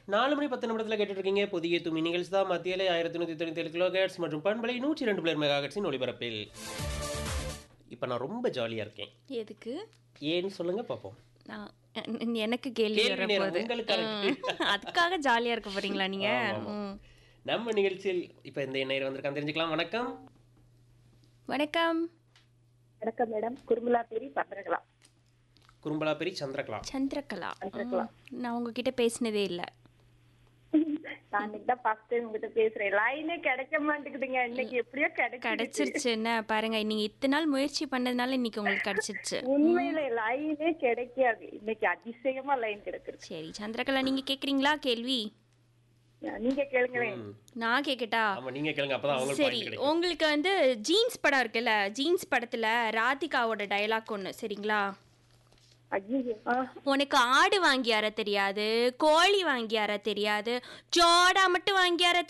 நாலு மணி பத்து நிமிடத்தில் கேட்டுட்டு இருக்கீங்க புதிய துமி நிகழ்ச்சி தான் மத்தியிலே ஆயிரத்தி நூற்றி தொண்ணூற்றி ஏழு கிலோ மற்றும் பண்பலை நூற்றி ரெண்டு பிளேர் மெகா ஹெர்ட்ஸின் ஒளிபரப்பில் இப்போ நான் ரொம்ப ஜாலியாக இருக்கேன் எதுக்கு ஏன்னு சொல்லுங்க பார்ப்போம் நான் எ- எனக்கு கேள்வி கேள்வி நேரம் வரப்போகுது உங்களுக்காக. ம். அதுக்காக ஜாலியா இருக்க போறீங்களா நீங்க ஆமா, ஆமா. ம். நம்ம நிகழ்ச்சியில் இப்போ இந்த நேரம் வந்திருக்கான் தெரிஞ்சுக்கலாம் வணக்கம் வணக்கம் வணக்கம் மேடம் குருமலா பேரி பத்திரகலாம் குறும்பலாபெரி சந்திரகலா சந்திரகலா சந்திரகலா. ம். நான் உங்ககிட்ட பேசினதே இல்ல நான் இன்னைக்கு தான் ஃபர்ஸ்ட் டைம் உங்ககிட்ட பேசுறேன் லைனே கிடைக்க மாட்டேங்குதுங்க இன்னைக்கு எப்படியோ கிடைச்சிருச்சு கிடைச்சிருச்சு என்ன பாருங்க நீங்க இத்தனை நாள் முயற்சி பண்ணதுனால இன்னைக்கு உங்களுக்கு கிடைச்சிருச்சு உண்மையில லைனே கிடைக்காது இன்னைக்கு அதிசயமா லைன் கிடைச்சிருச்சு சரி சந்திரகலா நீங்க கேக்குறீங்களா கேள்வி நீங்க கேளுங்களேன் நான் கேக்கட்டா ஆமா நீங்க கேளுங்க அப்பதான் அவங்களுக்கு சரி பாயிண்ட் கிடைக்கும் உங்களுக்கு வந்து ஜீன்ஸ் படம் இருக்குல்ல ஜீன்ஸ் படத்துல ராதிகாவோட டயலாக் ஒன்று சரிங்களா ஐயோ ஆ, உனக்கு ஆடு வாங்கியார தெரியாது கோழி வாங்கியார தெரியாது ஜோடா மட்டும் வாங்கியார